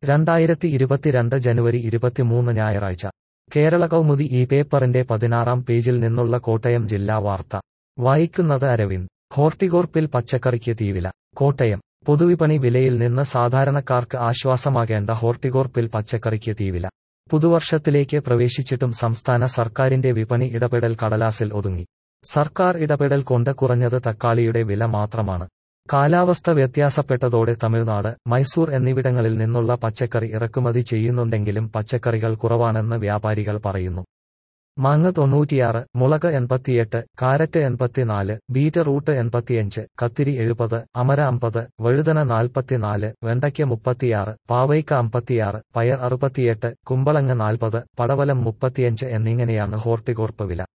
രണ്ടായിരത്തി ഇരുപത്തിരണ്ട് ജനുവരി ഇരുപത്തിമൂന്ന് ഞായറാഴ്ച കേരള കൗമുദി ഈ പേപ്പറിന്റെ പതിനാറാം പേജിൽ നിന്നുള്ള കോട്ടയം ജില്ലാ വാർത്ത വായിക്കുന്നത് അരവിന്ദ് ഹോർട്ടികോർപ്പിൽ പച്ചക്കറിക്ക് തീവില കോട്ടയം പൊതുവിപണി വിലയിൽ നിന്ന് സാധാരണക്കാർക്ക് ആശ്വാസമാകേണ്ട ഹോർട്ടികോർപ്പിൽ പച്ചക്കറിക്ക് തീവില പുതുവർഷത്തിലേക്ക് പ്രവേശിച്ചിട്ടും സംസ്ഥാന സർക്കാരിന്റെ വിപണി ഇടപെടൽ കടലാസിൽ ഒതുങ്ങി സർക്കാർ ഇടപെടൽ കൊണ്ട് കുറഞ്ഞത് തക്കാളിയുടെ വില മാത്രമാണ് കാലാവസ്ഥ വ്യത്യാസപ്പെട്ടതോടെ തമിഴ്നാട് മൈസൂർ എന്നിവിടങ്ങളിൽ നിന്നുള്ള പച്ചക്കറി ഇറക്കുമതി ചെയ്യുന്നുണ്ടെങ്കിലും പച്ചക്കറികൾ കുറവാണെന്ന് വ്യാപാരികൾ പറയുന്നു മാങ്ങ തൊണ്ണൂറ്റിയാറ് മുളക് എൺപത്തിയെട്ട് കാരറ്റ് എൺപത്തിനാല് ബീറ്റ്റൂട്ട് എൺപത്തിയഞ്ച് കത്തിരി എഴുപത് അമര അമ്പത് വഴുതന നാൽപ്പത്തിനാല് വെണ്ടയ്ക്ക മുപ്പത്തിയാറ് പാവയ്ക്ക അമ്പത്തിയാറ് പയർ അറുപത്തിയെട്ട് കുമ്പളങ്ങ നാൽപ്പത് പടവലം മുപ്പത്തിയഞ്ച് എന്നിങ്ങനെയാണ് ഹോർട്ടികോർപ്പ് വില